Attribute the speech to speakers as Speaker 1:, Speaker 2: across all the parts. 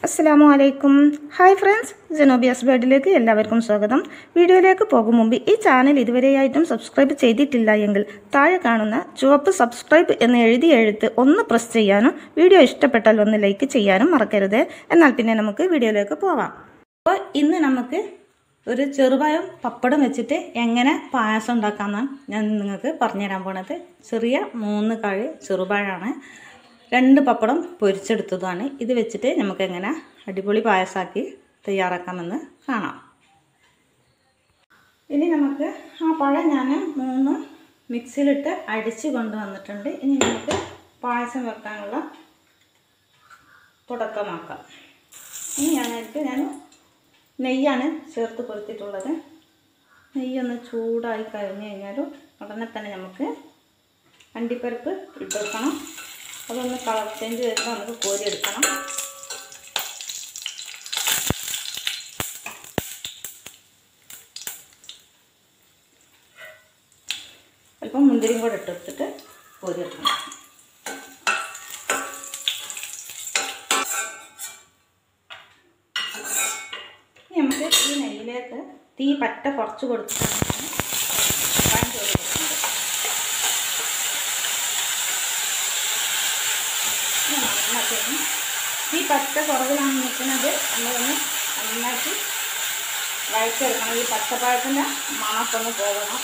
Speaker 1: അസ്സാമു അലൈക്കും hi friends ജനോബിയസ് ബേഡിലേക്ക് എല്ലാവർക്കും സ്വാഗതം വീഡിയോയിലേക്ക് പോകും മുമ്പ് ഈ ചാനൽ ഇതുവരെയായിട്ടും സബ്സ്ക്രൈബ് ചെയ്തിട്ടില്ല എങ്കിൽ താഴെ കാണുന്ന ചുവപ്പ് സബ്സ്ക്രൈബ് എന്ന് എഴുതിയ എഴുത്ത് ഒന്ന് പ്രസ് ചെയ്യാനും വീഡിയോ ഇഷ്ടപ്പെട്ടാൽ ഒന്ന് ലൈക്ക് ചെയ്യാനും മറക്കരുത് എന്നാൽ പിന്നെ നമുക്ക് വീഡിയോയിലേക്ക് പോവാം അപ്പോൾ ഇന്ന് നമുക്ക് ഒരു ചെറുപഴം പപ്പടം വെച്ചിട്ട് എങ്ങനെ പായസം ഉണ്ടാക്കാമെന്നാണ് ഞാൻ നിങ്ങൾക്ക് പറഞ്ഞുതരാൻ പോണത് ചെറിയ മൂന്ന് കഴി ചെറുപഴമാണ് രണ്ട് പപ്പടം പൊരിച്ചെടുത്തതാണ് ഇത് വെച്ചിട്ട് നമുക്ക് എങ്ങനെ അടിപൊളി പായസമാക്കി തയ്യാറാക്കാമെന്ന് കാണാം ഇനി നമുക്ക് ആ പഴം ഞാൻ മൂന്ന് മിക്സിയിലിട്ട് അടിച്ച് കൊണ്ടുവന്നിട്ടുണ്ട് ഇനി നമുക്ക് പായസം വെക്കാനുള്ള തുടക്കമാക്കാം ഇനി ഞാനതിലേക്ക് ഞാൻ നെയ്യാണ് ചേർത്ത് കൊടുത്തിട്ടുള്ളത് നെയ്യൊന്ന് ചൂടായി കഴിഞ്ഞ് കഴിഞ്ഞാൽ ഉടനെ തന്നെ നമുക്ക് അണ്ടിപ്പരിപ്പ് ഇട്ട് വെക്കണം അതൊന്ന് കളർ ചേഞ്ച് വരുമ്പോൾ നമുക്ക് കോരിയെടുക്കണം അല്പം മുന്തിരിയും കൂടെ ഇട്ടെടുത്തിട്ട് കോരിയെടുക്കണം ഇനി നമുക്ക് ഈ നെയ്യിലേക്ക് തീ പറ്റ കുറച്ച് കൊടുത്തിട്ടാണ് പഴം ചോറ് കൊടുക്കുന്നത് ഇനി നന്നാക്കി ഒന്ന് തീ പറ്റ കുറവിലാണ് നിൽക്കുന്നത് നമ്മളൊന്ന് നന്നാക്കി വഴച്ചെടുക്കണം ഈ പച്ചപ്പഴത്തിൻ്റെ മണമൊക്കെ ഒന്ന് പോകണം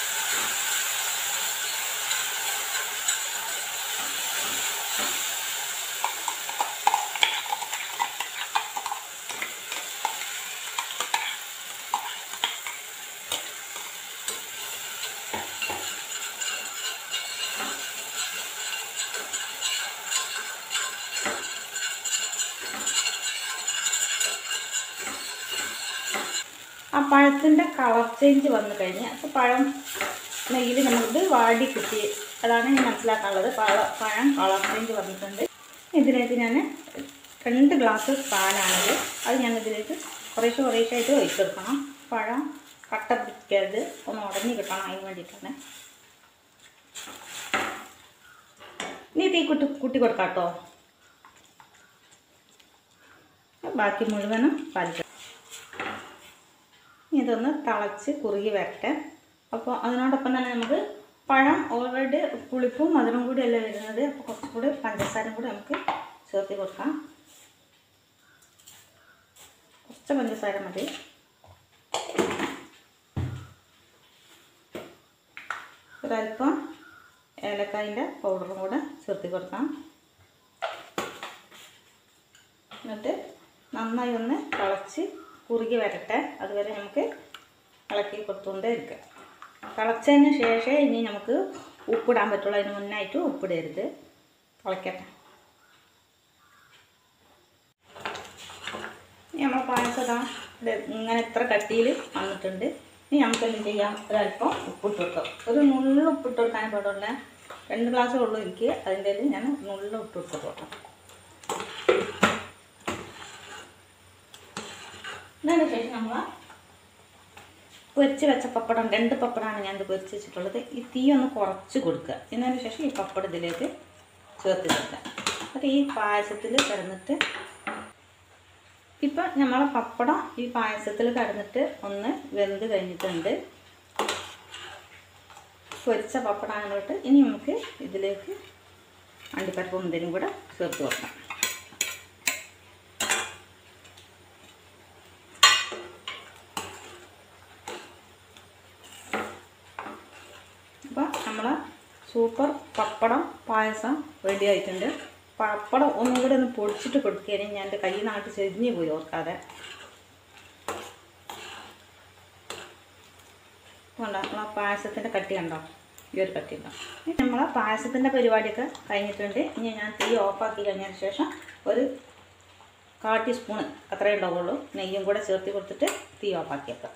Speaker 1: ആ പഴത്തിൻ്റെ കളർ ചേഞ്ച് വന്നു കഴിഞ്ഞ് അപ്പോൾ പഴം നെയ്യിൽ നമുക്ക് വാടി കിട്ടി അതാണ് ഞാൻ മനസ്സിലാക്കാനുള്ളത് പഴ പഴം കളർ ചേഞ്ച് വന്നിട്ടുണ്ട് ഇതിലേക്ക് ഞാൻ രണ്ട് ഗ്ലാസ് പാലാണത് അത് ഞാൻ ഇതിലേക്ക് കുറേശ്ശെ കുറേശ്ശായിട്ട് ഒഴിച്ചെടുക്കണം പഴം കട്ട പിടിക്കരുത് ഒന്ന് ഉടഞ്ഞ് കിട്ടണം അതിന് വേണ്ടിയിട്ടാണ് ഇനി തീ കുട്ടി കൂട്ടി കൊടുക്കാം കേട്ടോ ബാക്കി മുഴുവനും പാലിക്കണം ഇതൊന്ന് തിളച്ച് കുറുകി വരട്ടെ അപ്പോൾ അതിനോടൊപ്പം തന്നെ നമുക്ക് പഴം ഓൾറെഡി പുളിപ്പും മധുരം കൂടി അല്ലേ വരുന്നത് അപ്പോൾ കുറച്ചും കൂടി പഞ്ചസാരയും കൂടി നമുക്ക് ചേർത്ത് കൊടുക്കാം കുറച്ച് പഞ്ചസാര മതി ഒരല്പം ഏലക്കായിൻ്റെ പൗഡറും കൂടെ ചേർത്ത് കൊടുക്കാം എന്നിട്ട് നന്നായി ഒന്ന് തിളച്ച് കുറുകി വരട്ടെ അതുവരെ നമുക്ക് ഇളക്കി കൊടുത്തുകൊണ്ടേ ഇരിക്കുക തിളച്ചതിന് ശേഷം ഇനി നമുക്ക് ഉപ്പിടാൻ പറ്റുള്ളൂ അതിന് മുന്നായിട്ട് ഉപ്പിടരുത് തിളക്കട്ടെ ഇനി നമ്മൾ പായസം ഇങ്ങനെ ഇത്ര കട്ടിയിൽ വന്നിട്ടുണ്ട് ഇനി നമുക്ക് എന്ത് ചെയ്യാം ഒരല്പം ഉപ്പിട്ട് കൊടുക്കാം ഒരു നുള്ളു ഉപ്പിട്ട് കൊടുക്കാൻ പാടുള്ള രണ്ട് ഗ്ലാസ്സേ ഉള്ളൂ എനിക്ക് അതിൻ്റെ ഞാൻ നുള്ളു ഉപ്പിട്ട് കൊടുക്കാം അതിന് ശേഷം നമ്മൾ പൊരിച്ച് വെച്ച പപ്പടം രണ്ട് പപ്പടമാണ് ഞാനിത് പൊരിച്ച് വെച്ചിട്ടുള്ളത് ഈ തീ ഒന്ന് കുറച്ച് കൊടുക്കുക എന്നതിന് ശേഷം ഈ പപ്പടം ഇതിലേക്ക് ചേർത്ത് കൊടുക്കുക എന്നിട്ട് ഈ പായസത്തിൽ കിടന്നിട്ട് ഇപ്പം നമ്മളെ പപ്പടം ഈ പായസത്തിൽ കിടന്നിട്ട് ഒന്ന് വെന്ത് കഴിഞ്ഞിട്ടുണ്ട് പൊരിച്ച പപ്പടമാണിട്ട് ഇനി നമുക്ക് ഇതിലേക്ക് അണ്ടിപ്പരിപ്പ് മുന്തിരിയും കൂടെ ചേർത്ത് കൊടുക്കാം അപ്പോൾ നമ്മൾ സൂപ്പർ പപ്പടം പായസം റെഡി ആയിട്ടുണ്ട് പപ്പടം ഒന്നും കൂടെ ഒന്ന് പൊടിച്ചിട്ട് കൊടുക്കുകയാണെങ്കിൽ ഞാൻ എൻ്റെ കൈ നാട്ട് ചെരിഞ്ഞ് പോയി ഓർക്കാതെ കണ്ടോ നമ്മളെ പായസത്തിൻ്റെ കട്ടി കണ്ടോ ഈ ഒരു കട്ടി ഉണ്ടോ ഇനി നമ്മളെ പായസത്തിൻ്റെ പരിപാടിയൊക്കെ കഴിഞ്ഞിട്ടുണ്ട് ഇനി ഞാൻ തീ ഓഫാക്കി കഴിഞ്ഞതിന് ശേഷം ഒരു കാ ടീസ്പൂണ് അത്രയേ ഉണ്ടാവുള്ളൂ നെയ്യും കൂടെ ചേർത്ത് കൊടുത്തിട്ട് തീ ഓഫാക്കിയേക്കാം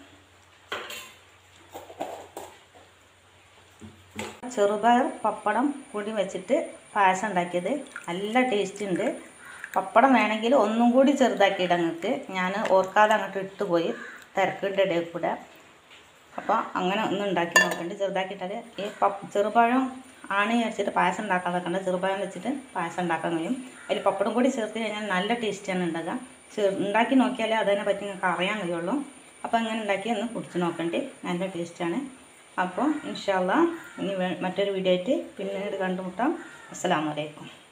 Speaker 1: ചെറുപയർ പപ്പടം കൂടി വെച്ചിട്ട് പായസം ഉണ്ടാക്കിയത് നല്ല ടേസ്റ്റ് ഉണ്ട് പപ്പടം വേണമെങ്കിൽ ഒന്നും കൂടി ചെറുതാക്കിയിട്ട് അങ്ങോട്ട് ഞാൻ ഓർക്കാതെ അങ്ങോട്ട് ഇട്ടുപോയി തിരക്കിൻ്റെ ഇടയിൽ കൂടെ അപ്പോൾ അങ്ങനെ ഒന്ന് ഉണ്ടാക്കി നോക്കണ്ട് ചെറുതാക്കിയിട്ടാൽ ഈ പപ്പ് ചെറുപഴം ആണ് വിചാരിച്ചിട്ട് പായസം ഉണ്ടാക്കാൻ വെക്കണ്ട ചെറുപഴം വെച്ചിട്ട് പായസം ഉണ്ടാക്കാൻ കഴിയും അതിൽ പപ്പടം കൂടി ചേർത്ത് കഴിഞ്ഞാൽ നല്ല ടേസ്റ്റിയാണ് ഉണ്ടാക്കുക ചേർ ഉണ്ടാക്കി നോക്കിയാലേ അതിനെ പറ്റി നിങ്ങൾക്ക് അറിയാൻ കഴിയുള്ളൂ അപ്പോൾ അങ്ങനെ ഉണ്ടാക്കി ഒന്ന് കുടിച്ച് നോക്കണ്ടേ നല്ല ടേസ്റ്റാണ് അപ്പോൾ ഇൻഷാല്ല ഇനി വേ- മറ്റൊരു വീഡിയോ ആയിട്ട് പിന്നീട് കണ്ടുമുട്ടാം അസ്സലാമു അലൈക്കും